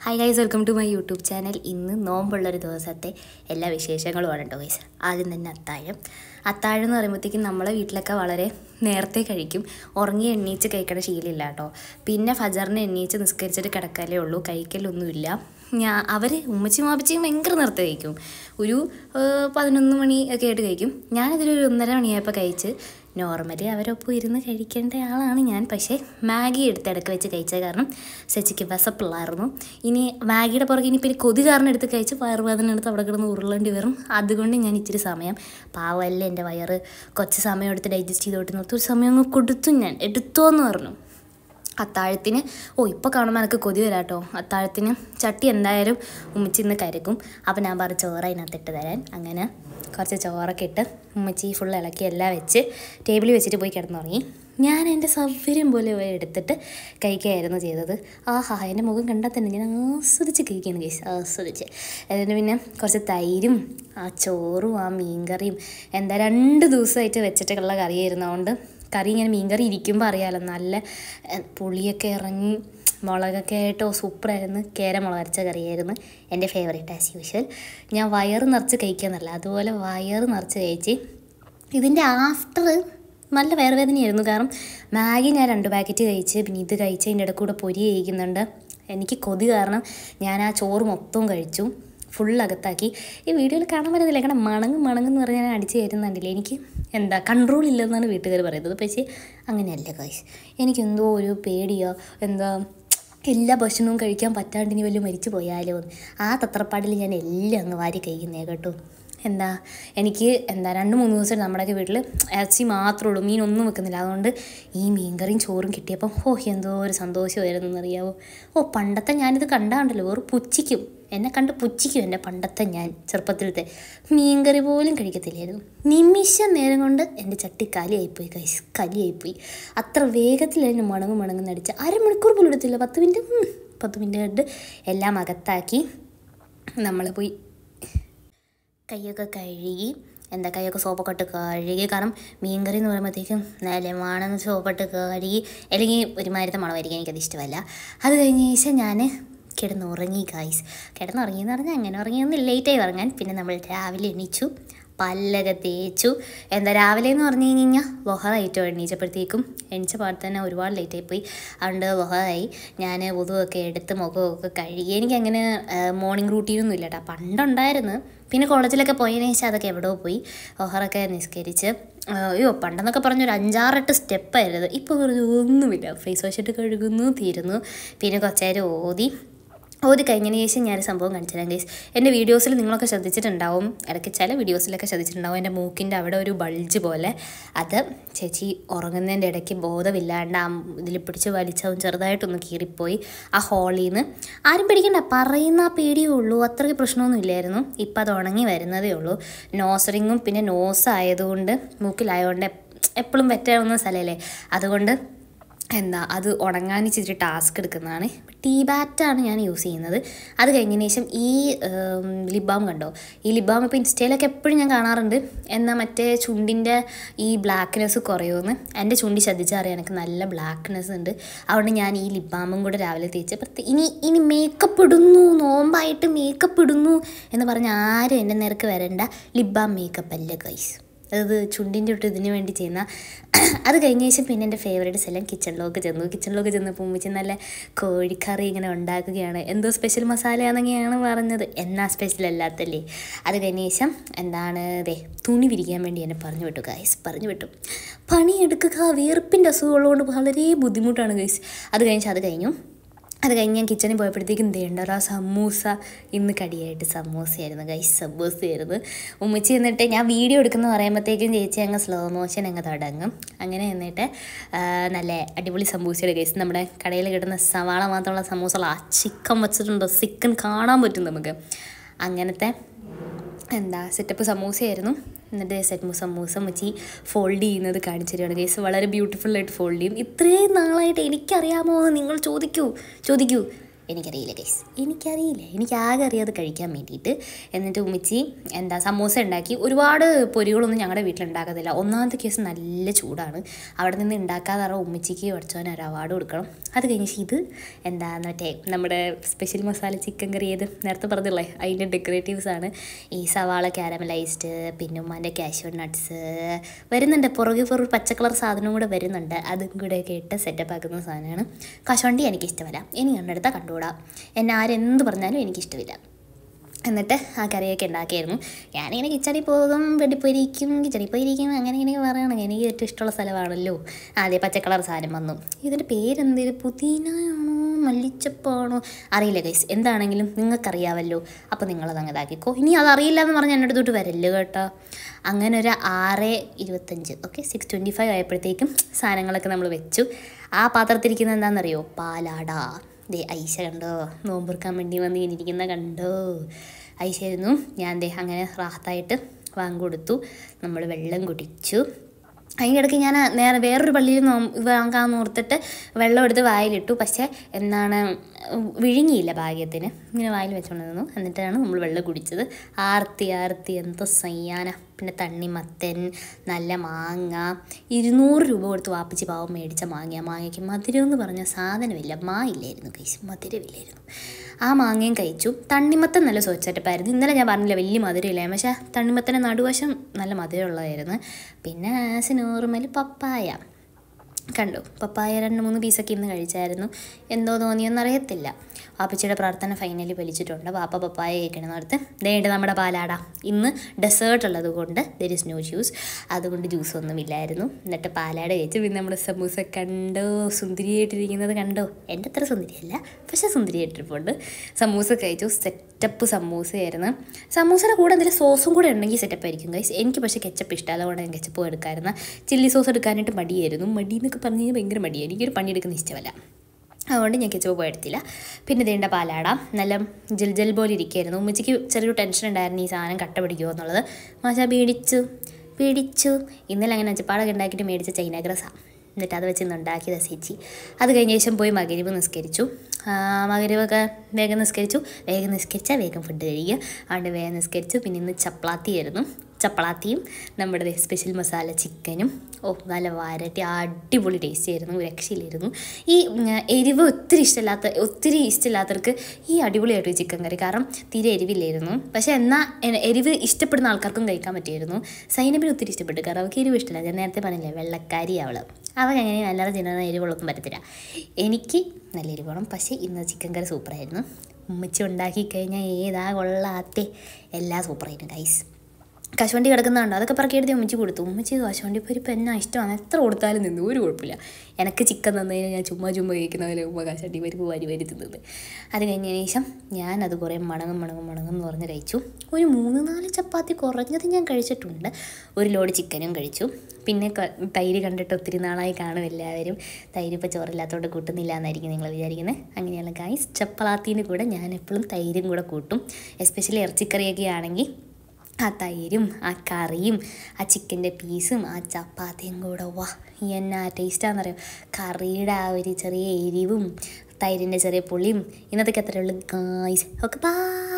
Hi guys welcome to my YouTube channel ഇന്ന് നോമ്പുള്ളൊരു ദിവസത്തെ എല്ലാ വിശേഷങ്ങളുമാണ് കേട്ടോ ഗൈസ് ആദ്യം തന്നെ അത്താഴം അത്താഴം എന്ന് പറയുമ്പോഴത്തേക്കും നമ്മളെ വീട്ടിലൊക്കെ വളരെ നേരത്തെ കഴിക്കും ഉറങ്ങി എണ്ണീച്ച് കഴിക്കണ ശീലമില്ല കേട്ടോ പിന്നെ ഫജറിന് എണ്ണീച്ച് നിസ്കരിച്ചിട്ട് കിടക്കാലേ ഉള്ളൂ കഴിക്കലൊന്നുമില്ല ഞാൻ അവർ ഉമ്മച്ചി മാപ്പിച്ചിയും ഭയങ്കര നേരത്തെ കഴിക്കും ഒരു ഏഹ്, പതിനൊന്ന് മണി ഒക്കെ ആയിട്ട് കഴിക്കും ഞാനിതിലൊരു ഒന്നര മണിയായപ്പോൾ കഴിച്ച് നോർമലി അവരൊപ്പം ഇരുന്ന് കഴിക്കേണ്ട ആളാണ് ഞാൻ പക്ഷേ മാഗി എടുത്ത് ഇടയ്ക്ക് വെച്ച് കഴിച്ചത് കാരണം സെച്ചിക്ക് വിശപ്പിള്ളായിരുന്നു ഇനി മാഗിയുടെ പുറകെ ഇനി പിന്നെ കൊതി കാരണം എടുത്ത് കഴിച്ച് വയറുവേദന എടുത്ത് അവിടെ കിടന്ന് ഉരുളേണ്ടി വരും അതുകൊണ്ട് ഞാൻ ഇച്ചിരി സമയം പാവമല്ലേ എൻ്റെ വയറ് കുറച്ച് സമയം എടുത്ത് ഡൈജസ്റ്റ് ചെയ്തോട്ട് നിർത്തി ഒരു സമയം അങ്ങ് കൊടുത്തു ഞാൻ എടുത്തോ എന്ന് പറഞ്ഞു അത്താഴത്തിന് ഓ ഇപ്പോൾ കാണുമ്പോൾ എനിക്ക് കൊതി വരാട്ടോ അത്താഴത്തിന് ചട്ടി എന്തായാലും ഉമ്മച്ചി ഇന്ന് കരുക്കും അപ്പോൾ ഞാൻ പറഞ്ഞു ചോറ് അതിനകത്ത് ഇട്ട് തരാൻ അങ്ങനെ കുറച്ച് ചോറൊക്കെ ഇട്ട് ഉമ്മച്ചി ഫുൾ ഇളക്കി എല്ലാം വെച്ച് ടേബിളിൽ വെച്ചിട്ട് പോയി കിടന്നുറങ്ങി ഞാൻ എൻ്റെ സൗകര്യം പോലെ പോയി എടുത്തിട്ട് കഴിക്കുകയായിരുന്നു ചെയ്തത് ആഹാ എൻ്റെ മുഖം കണ്ടാൽ തന്നെ ഞാൻ ആസ്വദിച്ച് കഴിക്കുകയാണ് കേസ് ആസ്വദിച്ച് എന്നിട്ട് പിന്നെ കുറച്ച് തൈരും ആ ചോറും ആ മീൻകറിയും എന്താ രണ്ട് ദിവസമായിട്ട് വെച്ചിട്ടുള്ള കറിയായിരുന്നതുകൊണ്ട് കറി ഇങ്ങനെ മീൻകറി ഇരിക്കുമ്പോൾ അറിയാമല്ലോ നല്ല എഹ്, പുളിയൊക്കെ ഇറങ്ങി മുളകൊക്കെ ആയിട്ടോ സൂപ്പറായിരുന്നു കേര മുളക് അരച്ച കറിയായിരുന്നു എൻ്റെ ഫേവറേറ്റ് ആസ് യൂഷ്വൽ ഞാൻ വയറ് നിറച്ച് കഴിക്കാന്നല്ല അതുപോലെ വയറ് നിറച്ച് കഴിച്ച് ഇതിൻ്റെ ആഫ്റ്റർ നല്ല വയറുവേദനയായിരുന്നു കാരണം മാഗി ഞാൻ രണ്ട് പാക്കറ്റ് കഴിച്ച് പിന്നെ ഇത് കഴിച്ച് അതിൻ്റെ ഇടയ്ക്ക് കൂടെ പൊരി കഴിക്കുന്നുണ്ട് എനിക്ക് കൊതി കാരണം ഞാൻ ആ ചോറ് മൊത്തവും കഴിച്ചു ഫുൾ അകത്താക്കി ഈ വീഡിയോയിൽ കാണാൻ പറ്റുന്നില്ല കാരണം മണങ്ങ് മണങ്ങെന്ന് പറഞ്ഞാൽ ഞാൻ അടിച്ച് കയറ്റുന്നുണ്ടില്ല എനിക്ക് എന്താ കൺട്രോൾ ഇല്ലെന്നാണ് വീട്ടുകാർ പറയുന്നത് പക്ഷേ അങ്ങനെയല്ല കാശ് എനിക്കെന്തോ ഒരു പേടിയോ എന്താ എല്ലാ ഭക്ഷണവും കഴിക്കാൻ പറ്റാണ്ട് ഇനി വലിയ മരിച്ചു പോയാലോ എന്ന്. ആ തത്രപ്പാടിൽ ഞാൻ എല്ലാം അങ്ങ് വാരി കഴിക്കുന്നേ കേട്ടോ എന്താ എനിക്ക് എന്താ രണ്ട് മൂന്ന് ദിവസം നമ്മുടെയൊക്കെ വീട്ടിൽ ഇറച്ചി മാത്രമേ ഉള്ളൂ മീൻ ഒന്നും വെക്കുന്നില്ല അതുകൊണ്ട് ഈ മീൻകറിയും ചോറും കിട്ടിയപ്പം ഓ എന്തോ ഒരു സന്തോഷമായിരുന്നു എന്നറിയാവോ ഓ പണ്ടത്തെ ഞാനിത് കണ്ടാണ്ടല്ലോ വെറും പുച്ഛിക്കും എന്നെ കണ്ട് പുച്ഛിക്കും എൻ്റെ പണ്ടത്തെ ഞാൻ ചെറുപ്പത്തിലത്തെ മീൻകറി പോലും കഴിക്കത്തില്ലായിരുന്നു നിമിഷ നേരം കൊണ്ട് എൻ്റെ ചട്ടി കലിയായിപ്പോയി കൈസ് കലിയായിപ്പോയി അത്ര വേഗത്തിൽ അതിന് മണങ്ങും മണങ്ങും അടിച്ച് അരമണിക്കൂർ പോലും എടുത്തില്ല പത്ത് മിനിറ്റ് ഉം, പത്ത് മിനിറ്റ് കണ്ട് എല്ലാം അകത്താക്കി നമ്മൾ പോയി കൈയൊക്കെ കഴുകി എന്താ കൈയൊക്കെ സോപ്പൊക്കെ ഇട്ട് കഴുകി കാരണം മീൻകറി എന്ന് പറയുമ്പോഴത്തേക്കും നിലമാണെന്ന് സോപ്പിട്ട് കഴുകി അല്ലെങ്കിൽ ഒരുമാതിരത്തെ മണമായിരിക്കും എനിക്കത് ഇഷ്ടമല്ല അത് കഴിഞ്ഞ ശേഷം ഞാൻ കിടന്നുറങ്ങി ഗായ്സ് കിടന്നുറങ്ങിയെന്ന് പറഞ്ഞാൽ അങ്ങനെ ഉറങ്ങിയൊന്നും ലേറ്റായി ഉറങ്ങാൻ പിന്നെ നമ്മൾ രാവിലെ എണീച്ചു പല്ലൊക്കെ തേച്ചു എന്താ രാവിലെ എന്ന് പറഞ്ഞു കഴിഞ്ഞ് കഴിഞ്ഞാൽ ലൊഹറായിട്ടോ എണീച്ചപ്പോഴത്തേക്കും എണീച്ച പാടെ തന്നെ ഒരുപാട് ലേറ്റായി പോയി അതുകൊണ്ട് ലൊഹറായി ഞാൻ വധുവൊക്കെ എടുത്ത് മുഖമൊക്കെ കഴുകി എനിക്കങ്ങനെ മോർണിംഗ് റൂട്ടീനൊന്നും ഇല്ല കേട്ടോ പണ്ടുണ്ടായിരുന്നു പിന്നെ കോളേജിലൊക്കെ പോയതിനു ശേഷം അതൊക്കെ എവിടെയോ പോയി ലൊഹറൊക്കെ നിസ്കരിച്ച് ആ, അയ്യോ പണ്ടെന്നൊക്കെ പറഞ്ഞൊരു അഞ്ചാറെട്ട് സ്റ്റെപ്പായിരുന്നു ഇപ്പോൾ വെറുതെ ഒന്നുമില്ല ഫേസ് വാഷ് ഇട്ട് കഴുകുന്നു തീരുന്നു പിന്നെ കുറച്ച് നേരം ഓതി ഓതി കഴിഞ്ഞതിന് ശേഷം ഞാൻ സംഭവം കാണിച്ചു തരാം ഗൈസ് എൻ്റെ വീഡിയോസിൽ നിങ്ങളൊക്കെ ശ്രദ്ധിച്ചിട്ടുണ്ടാവും ഇടയ്ക്ക് ചില വീഡിയോസിലൊക്കെ ശ്രദ്ധിച്ചിട്ടുണ്ടാവും എൻ്റെ മൂക്കിൻ്റെ അവിടെ ഒരു ബൾജ് പോലെ അത് ചേച്ചി ഉറങ്ങുന്നതിൻ്റെ ഇടയ്ക്ക് ബോധമില്ലാണ്ട് ആ ഇതിൽ പിടിച്ച് വലിച്ചതും ചെറുതായിട്ടൊന്ന് കീറിപ്പോയി ആ ഹോളിൽ നിന്ന് ആരും പേടിക്കണ്ട പറയുന്ന ആ പേടിയേ ഉള്ളൂ അത്രയ്ക്ക് പ്രശ്നമൊന്നും ഇല്ലായിരുന്നു ഇപ്പം അത് ഉണങ്ങി വരുന്നതേ ഉള്ളൂ നോസറിങ്ങും പിന്നെ നോസ് ആയതുകൊണ്ട് മൂക്കിലായതുകൊണ്ട് എപ്പോഴും വെറ്റാവുന്ന സ്ഥലമല്ലേ അതുകൊണ്ട് എന്താ അത് ഉണങ്ങാൻ ഇച്ചിരി ടാസ്ക് എടുക്കുന്നതാണ് ടീ ബാറ്റാണ് ഞാൻ യൂസ് ചെയ്യുന്നത് അത് കഴിഞ്ഞതിന് ശേഷം ഈ ലിപ് ബാം കണ്ടോ ഈ ലിപ് ബാം ഇപ്പോൾ ഇൻസ്റ്റയിലൊക്കെ എപ്പോഴും ഞാൻ കാണാറുണ്ട് എന്നാൽ മറ്റേ ചുണ്ടിൻ്റെ ഈ ബ്ലാക്ക്നെസ് കുറയുമെന്ന് എൻ്റെ ചുണ്ടി ശ്രദ്ധിച്ചാൽ അറിയാം എനിക്ക് നല്ല ബ്ലാക്ക്നെസ് ഉണ്ട് അതുകൊണ്ട് ഞാൻ ഈ ലിപ് ബാമും കൂടെ രാവിലെ തേച്ച് പ്രത്യേക ഇനി ഇനി മേക്കപ്പ് ഇടുന്നു നോമ്പായിട്ട് മേക്കപ്പ് ഇടുന്നു എന്ന് പറഞ്ഞ് ആരും എൻ്റെ നേർക്ക് വരേണ്ട ലിപ് ബാം മേക്കപ്പ് അല്ല ഗൈസ് അത് ചുണ്ടിൻ്റെ ഒട്ട് ഇതിന് വേണ്ടി ചെയ്യുന്ന അത് കഴിഞ്ഞ ശേഷം പിന്നെ എൻ്റെ ഫേവറേറ്റ് സ്ഥലം കിച്ചണിലേക്ക് ചെന്നു കിച്ചണിലേക്ക് ചെന്നപ്പോൾ ഉമ്മിച്ച് നല്ല കോഴിക്കറി ഇങ്ങനെ ഉണ്ടാക്കുകയാണ് എന്തോ സ്പെഷ്യൽ മസാലയാണെന്നൊക്കെയാണ് പറഞ്ഞത് എന്നാ സ്പെഷ്യൽ അല്ലാത്തല്ലേ അത് കഴിഞ്ഞ ശേഷം എന്താണ് ദേ തുണി വിരിക്കാൻ വേണ്ടി എന്നെ പറഞ്ഞു വിട്ടു ഗൈസ് പറഞ്ഞു വിട്ടു പണിയെടുക്കുക വിയർപ്പിൻ്റെ അസുഖമുള്ളതുകൊണ്ട് വളരെ ബുദ്ധിമുട്ടാണ് ഗൈസ് അത് കഴിഞ്ഞ് അത് കഴിഞ്ഞു അത് കഴിഞ്ഞ് ഞാൻ കിച്ചണിൽ പോയപ്പോഴത്തേക്കും ദേണ്ടറ സമൂസ ഇന്ന് കടിയായിട്ട് സമൂസയായിരുന്നു ഗൈസ് സമൂസയായിരുന്നു ഉമ്മച്ചി എന്നിട്ട് ഞാൻ വീഡിയോ എടുക്കുന്ന പറയുമ്പോഴത്തേക്കും ചേച്ചി അങ്ങ് സ്ലോ മോഷൻ അങ്ങ് തുടങ്ങും അങ്ങനെ എന്നിട്ട് ആ, നല്ല അടിപൊളി സമൂസയുടെ ഗൈസ് നമ്മുടെ കടയിൽ കിട്ടുന്ന സവാള മാത്രമുള്ള സമൂസകൾ ആ ചിക്കൻ വെച്ചിട്ടുണ്ടോ ചിക്കൻ കാണാൻ പറ്റും നമുക്ക് അങ്ങനത്തെ എന്താ സെറ്റപ്പ് സമൂസയായിരുന്നു എന്നിട്ട് സെറ്റ് സമൂസ മച്ചി ഫോൾഡ് ചെയ്യുന്നത് കാണിച്ചു തരികയാണ് കേസ് വളരെ ബ്യൂട്ടിഫുൾ ആയിട്ട് ഫോൾഡ് ചെയ്യും ഇത്രയും നാളായിട്ട് എനിക്കറിയാമോ എന്ന് നിങ്ങൾ ചോദിക്കൂ ചോദിക്കൂ എനിക്കറിയില്ല ഗൈസ് എനിക്കറിയില്ല എനിക്ക് ആകെ അറിയാതെ കഴിക്കാൻ വേണ്ടിയിട്ട് എന്നിട്ട് ഉമ്മിച്ചി എന്താ സമൂസ ഉണ്ടാക്കി ഒരുപാട് പൊരികളൊന്നും ഞങ്ങളുടെ വീട്ടിൽ ഉണ്ടാക്കത്തില്ല ഒന്നാമത്തെ കേസ് നല്ല ചൂടാണ് അവിടെ നിന്ന് ഉണ്ടാക്കാതെ പറഞ്ഞാൽ ഉമ്മിച്ചിക്ക് പഠിച്ചവൻ ഒരു അവാർഡ് കൊടുക്കണം അത് കഴിഞ്ഞ് ഇത് എന്താ മറ്റേ നമ്മുടെ സ്പെഷ്യൽ മസാല ചിക്കൻ കറി ഏത് നേരത്തെ പറഞ്ഞില്ലേ അതിൻ്റെ ഡെക്കറേറ്റീവ്സ് ആണ് ഈ സവാള കാരമലൈസ്ഡ് പിന്നെ ഉമ്മാൻ്റെ കാഷ്യൂ നട്ട്സ് വരുന്നുണ്ട് പുറകെ പുറകെ പച്ച കളർ സാധനം കൂടെ വരുന്നുണ്ട് അതും കൂടെ ഒക്കെ ഇട്ട് സെറ്റപ്പ് ആക്കുന്ന സാധനമാണ് കശുവണ്ടി എനിക്കിഷ്ടമല്ല ഇനി കണ്ടെടുത്താൽ കണ്ടുകൂടാ എന്നെ ആരെന്ത് പറഞ്ഞാലും എനിക്കിഷ്ടമില്ല എന്നിട്ട് ആ കറിയൊക്കെ ഉണ്ടാക്കിയായിരുന്നു ഞാനിങ്ങനെ കിച്ചണിൽ പോകും വെടിപ്പോയിരിക്കും കിച്ചണിൽ പോയിരിക്കും അങ്ങനെ ഇങ്ങനെ പറയണം എനിക്ക് ഏറ്റവും ഇഷ്ടമുള്ള സ്ഥലമാണല്ലോ അതെ പച്ചക്കളർ സാധനം വന്നു ഇതിൻ്റെ പേരെന്തേലും പുതിനയാണോ മല്ലിച്ചപ്പാണോ അറിയില്ല ഗൈസ് എന്താണെങ്കിലും നിങ്ങൾക്കറിയാമല്ലോ അപ്പോൾ നിങ്ങളത് അങ്ങ് ഇതാക്കിക്കോ ഇനി അതറിയില്ല എന്ന് പറഞ്ഞ് എൻ്റെ അടുത്തോട്ട് വരല്ലോ കേട്ടോ അങ്ങനെ ഒരു ആറ് ഇരുപത്തഞ്ച് ഓക്കെ സിക്സ് ട്വൻറ്റി ഫൈവ് ആയപ്പോഴത്തേക്കും സാധനങ്ങളൊക്കെ നമ്മൾ വെച്ചു ആ പാത്രത്തിരിക്കുന്നത് എന്താണെന്നറിയോ പാലാട ദേ ഐശ കണ്ടോ നോമ്പെടുക്കാൻ വേണ്ടി വന്ന് ഇങ്ങനെ ഇരിക്കുന്ന കണ്ടോ ഐശയായിരുന്നു ഞാൻ ദേ അങ്ങനെ റാഹത്തായിട്ട് വാങ്ങിക്കൊടുത്തു നമ്മൾ വെള്ളം കുടിച്ചു അതിൻ്റെ ഇടയ്ക്ക് ഞാൻ നേരെ വേറൊരു പള്ളിയിൽ നോ വാങ്ങാമെന്ന് ഓർത്തിട്ട് വെള്ളം എടുത്ത് വായിലിട്ടു പക്ഷേ എന്താണ് വിഴുങ്ങിയില്ല ഭാഗ്യത്തിന് ഇങ്ങനെ വായിൽ വെച്ചുകൊണ്ട് നിന്നു എന്നിട്ടാണ് നമ്മൾ വെള്ളം കുടിച്ചത് ആർത്തി ആർത്തി എന്തോ സയ്യാന പിന്നെ തണ്ണിമത്തൻ നല്ല മാങ്ങ ഇരുന്നൂറ് രൂപ കൊടുത്ത് വാപ്പിച്ച് പാവം മേടിച്ച മാങ്ങ മാങ്ങയ്ക്ക് മധുരം എന്ന് പറഞ്ഞ സാധനമില്ല മാ ഇല്ലായിരുന്നു കഴിച്ചു മധുരമില്ലായിരുന്നു ആ മാങ്ങയും കഴിച്ചു തണ്ണിമത്തൻ നല്ല സ്വച്ചട്ടപ്പായിരുന്നു ഇന്നലെ ഞാൻ പറഞ്ഞില്ല വലിയ മധുരമില്ല പക്ഷേ തണ്ണിമത്തൻ്റെ നടുവശം നല്ല മധുരമുള്ളതായിരുന്നു പിന്നെ ആസ് നോർമൽ പപ്പായ കണ്ടു പപ്പായ രണ്ട് മൂന്ന് പീസൊക്കെ ഇന്ന് കഴിച്ചായിരുന്നു എന്തോ തോന്നിയെന്നറിയത്തില്ല വാപ്പച്ചിയുടെ പ്രാർത്ഥന ഫൈനലി വലിച്ചിട്ടുണ്ട് വാപ്പ പപ്പായ കഴിക്കണമെന്നോർത്ത് ദേണ്ട് നമ്മുടെ പാലാട ഇന്ന് ഡെസേർട്ട് ഉള്ളത് കൊണ്ട് ദർ ഇസ് നോ ജ്യൂസ് അതുകൊണ്ട് ജ്യൂസ് ഒന്നുമില്ലായിരുന്നു എന്നിട്ട് പാലാട കഴിച്ചു പിന്നെ നമ്മുടെ സമൂസ കണ്ടോ സുന്ദരിയായിട്ടിരിക്കുന്നത് കണ്ടോ എൻ്റെ അത്ര സുന്ദരിയല്ല പക്ഷേ സുന്ദരിയായിട്ടിരിപ്പുണ്ട് സമൂസ കഴിച്ചു സെറ്റപ്പ് സമൂസയായിരുന്നു സമൂസയുടെ കൂടെ എന്തെങ്കിലും സോസും കൂടെ ഉണ്ടെങ്കിൽ സെറ്റപ്പ് ആയിരിക്കും ഗൈസ് എനിക്ക് പക്ഷേ കെച്ചപ്പ് ഇഷ്ടമല്ല അതുകൊണ്ട് ഞാൻ കെച്ചപ്പ് എടുക്കാമായിരുന്നു ചില്ലി സോസ് എടുക്കാനായിട്ട് മടിയായിരുന്നു മടി എന്നൊക്കെ പറഞ്ഞു കഴിഞ്ഞാൽ ഭയങ്കര മടിയാണ് എനിക്കൊരു പണിയെടുക്കുന്ന ഇഷ്ടമല്ല അതുകൊണ്ട് ഞാൻ കെച്ചപ്പ് പോയി എടുത്തില്ല പിന്നെ ഇതേണ്ട പാലാട നല്ല ജൽ ജൽ പോലെ ഇരിക്കുകയായിരുന്നു ഉമ്മച്ചിക്ക് ചെറിയൊരു ടെൻഷൻ ഉണ്ടായിരുന്നു ഈ സാധനം കട്ട പിടിക്കുമോ എന്നുള്ളത് മാഷാ പേടിച്ചു പേടിച്ചു ഇന്നലെ അങ്ങനെ അച്ചപ്പാടൊക്കെ ഉണ്ടാക്കിയിട്ട് മേടിച്ച ചൈന ഗ്രസാണ് എന്നിട്ട് അത് വെച്ച് ഇന്ന് ഉണ്ടാക്കിയത് ചേച്ചി അത് കഴിഞ്ഞ ശേഷം പോയി മകരിവ് നിസ്കരിച്ചു മകരിവൊക്കെ വേഗം നിസ്കരിച്ചു വേഗം നിസ്കരിച്ചാൽ വേഗം ഫുഡ് കഴിയുക അതുകൊണ്ട് വേഗം നിസ്കരിച്ചു പിന്നെ ഇന്ന് ചപ്പാത്തി ആയിരുന്നു ചപ്പാത്തിയും നമ്മുടെ സ്പെഷ്യൽ മസാല ചിക്കനും ഓ നല്ല വരട്ടി അടിപൊളി ടേസ്റ്റ് ആയിരുന്നു ഒരു രക്ഷയിലായിരുന്നു ഈ ഉം, എരിവ് ഒത്തിരി ഇഷ്ടമില്ലാത്ത ഒത്തിരി ഇഷ്ടമില്ലാത്തവർക്ക് ഈ അടിപൊളിയായിട്ട് ചിക്കൻ കറി കാരണം തീരെ എരിവില്ലായിരുന്നു പക്ഷേ എന്നാൽ എ- എരിവ് ഇഷ്ടപ്പെടുന്ന ആൾക്കാർക്കും കഴിക്കാൻ പറ്റിയായിരുന്നു സൈനബിന് ഒത്തിരി ഇഷ്ടപ്പെട്ടു കാരണം അവൾക്ക് എരിവ് ഇഷ്ടമില്ല ഞാൻ നേരത്തെ പറഞ്ഞില്ലേ വെള്ളക്കാരി അവൾ അവൾക്ക് അങ്ങനെ നല്ലത് തിന്നുന്ന എരിവുകളൊന്നും പറ്റത്തില്ല എനിക്ക് നല്ല എരിവ് വേണം പക്ഷേ ഇന്ന് ചിക്കൻ കറി സൂപ്പറായിരുന്നു ഉമ്മച്ചി ഉണ്ടാക്കി കഴിഞ്ഞാൽ ഏതാ കൊള്ളാത്തേ എല്ലാം സൂപ്പറായിരുന്നു ഗൈസ് കശുവണ്ടി കിടക്കുന്നുണ്ട് അതൊക്കെ പറക്കി എടുത്ത് ഉമ്മച്ചി കൊടുത്തു ഉമ്മച്ചി കശുവണ്ടി പരിപ്പ് എന്നാ ഇഷ്ടമാണ് എത്ര കൊടുത്താലും നിന്ന് ഒരു കുഴപ്പമില്ല എനിക്ക് ചിക്കൻ തന്നു കഴിഞ്ഞാൽ ഞാൻ ചുമ്മാ ചുമ്മാ കഴിക്കുന്ന പോലെ ഉമ്മ കശുവണ്ടി പരിപ്പ് വാരി വാരി തിന്നത് അത് കഴിഞ്ഞതിന് ശേഷം ഞാനത് കുറേ മണങ്ങും മണങ്ങും മണങ്ങും എന്ന് പറഞ്ഞ് കഴിച്ചു ഒരു മൂന്ന് നാല് ചപ്പാത്തി കുറഞ്ഞത് ഞാൻ കഴിച്ചിട്ടുണ്ട് ഒരു ലോഡ് ചിക്കനും കഴിച്ചു പിന്നെ ക- തൈര് കണ്ടിട്ട് ഒത്തിരി നാളായി കാണും എല്ലാവരും തൈര് ഇപ്പോൾ ചോറില്ലാത്തതുകൊണ്ട് കൂട്ടുന്നില്ല എന്നായിരിക്കും നിങ്ങൾ വിചാരിക്കുന്നത് അങ്ങനെയുള്ള ഗായ്സ് ചപ്പാത്തീൻ്റെ കൂടെ ഞാൻ എപ്പോഴും തൈരും കൂടെ കൂട്ടും എസ്പെഷ്യലി ഇറച്ചിക്കറിയൊക്കെ ആണെങ്കിൽ ആ തൈരും ആ കറിയും ആ ചിക്കൻ്റെ പീസും ആ ചപ്പാത്തിയും കൂടെ വാ എന്നാ ടേസ്റ്റാണെന്നറിയാം കറിയുടെ ആ ഒരു ചെറിയ എരിവും തൈരിൻ്റെ ചെറിയ പുളിയും ഇന്നത്തേക്ക് അത്രയേ ഉള്ളൂ ഗായ്സ് ഓക്കെ ബൈ